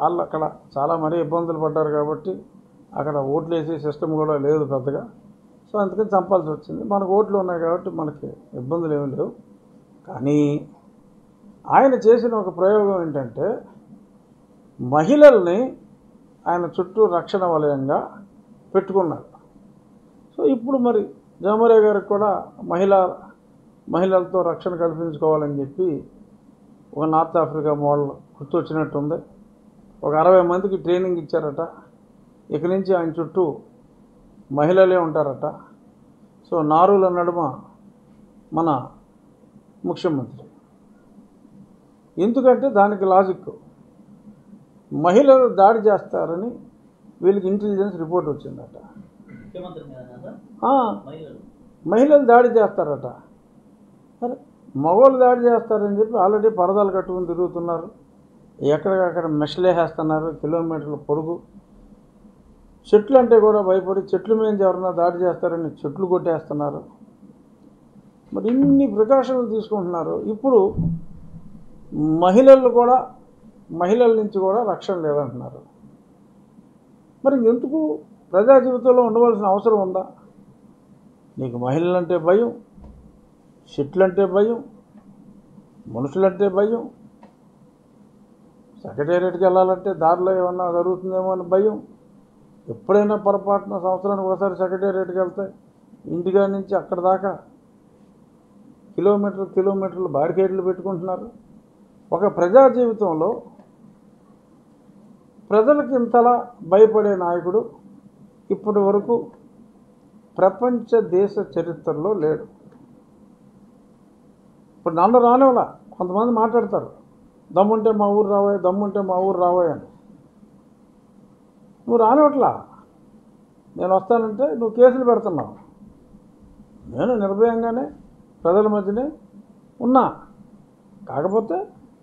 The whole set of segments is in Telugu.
వాళ్ళు అక్కడ చాలా మరీ ఇబ్బందులు పడ్డారు కాబట్టి అక్కడ ఓట్లు వేసే సిస్టమ్ కూడా లేదు పెద్దగా సో అందుకని చంపాల్సి వచ్చింది మనకు ఓట్లు ఉన్నాయి కాబట్టి మనకి ఇబ్బందులు ఏమీ లేవు కానీ ఆయన చేసిన ఒక ప్రయోగం ఏంటంటే మహిళల్ని ఆయన చుట్టూ రక్షణ వలయంగా పెట్టుకున్నారు సో ఇప్పుడు మరి జమరే గారికి కూడా మహిళ మహిళలతో రక్షణ కల్పించుకోవాలని చెప్పి ఒక నార్త్ ఆఫ్రికా మోడల్ గుర్తొచ్చినట్టుంది ఒక అరవై మందికి ట్రైనింగ్ ఇచ్చారట ఇక నుంచి ఆయన చుట్టూ మహిళలే ఉంటారట సో నారుల నడుమ మన ముఖ్యమంత్రి ఎందుకంటే దానికి లాజిక్ మహిళలు దాడి చేస్తారని వీళ్ళకి ఇంటెలిజెన్స్ రిపోర్ట్ వచ్చిందట ముఖ్యమంత్రి మీద సార్ ఆ, మహిళలు మహిళలు దాడి చేస్తారట సరే మగవాళ్ళు దాడి చేస్తారని చెప్పి ఆల్రెడీ పరదాలు కట్టుకుని తిరుగుతున్నారు ఎక్కడికక్కడ మెషలేసేస్తున్నారు కిలోమీటర్ల పొడుగు చెట్లు అంటే కూడా భయపడి చెట్ల మీద ఎవరన్నా దాడి చేస్తారని చెట్లు కొట్టేస్తున్నారు మరి ఇన్ని ప్రికాషన్లు తీసుకుంటున్నారు ఇప్పుడు మహిళలు కూడా మహిళల నుంచి కూడా రక్షణ లేదంటున్నారు మరి ఎందుకు ప్రజా జీవితంలో ఉండవలసిన అవసరం ఉందా నీకు మహిళలంటే భయం చెట్లంటే భయం మనుషులంటే భయం సెక్రటేరియట్కి వెళ్ళాలంటే దారిలో ఏమన్నా జరుగుతుందేమో అని భయం ఎప్పుడైనా పొరపాటున సంవత్సరానికి ఒకసారి సెక్రటేరియట్కి వెళ్తే ఇంటికాడ నుంచి అక్కడ దాకా కిలోమీటర్ కిలోమీటర్లు బారికేడ్లు పెట్టుకుంటున్నారు ఒక ప్రజా జీవితంలో ప్రజలకు ఇంతలా భయపడే నాయకుడు ఇప్పటి వరకు ప్రపంచ దేశ చరిత్రలో లేడు ఇప్పుడు నన్ను రానివలా కొంతమంది మాట్లాడతారు దమ్ముంటే మా ఊరు రావాయి దమ్ముంటే మా ఊరు రావాయి అని నువ్వు రానివట్లా నేను వస్తానంటే నువ్వు కేసులు పెడుతున్నావు నేను నిర్భయంగానే ప్రజల మధ్యనే ఉన్నా కాకపోతే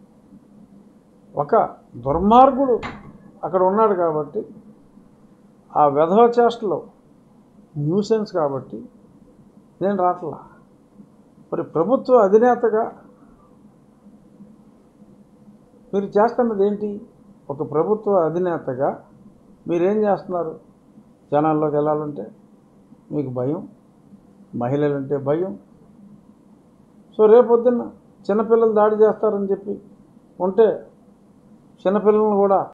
ఒక దుర్మార్గుడు అక్కడ ఉన్నాడు కాబట్టి ఆ వెధవ చేష్టలో న్యూసెన్స్ కాబట్టి నేను రాట్లా మరి ప్రభుత్వ అధినేతగా మీరు చేస్తున్నది ఏంటి ఒక ప్రభుత్వ అధినేతగా మీరేం చేస్తున్నారు జనాల్లోకి వెళ్ళాలంటే మీకు భయం మహిళలంటే భయం సో రేపొద్దున్న చిన్నపిల్లలు దాడి చేస్తారని చెప్పి ఉంటే చిన్నపిల్లలను కూడా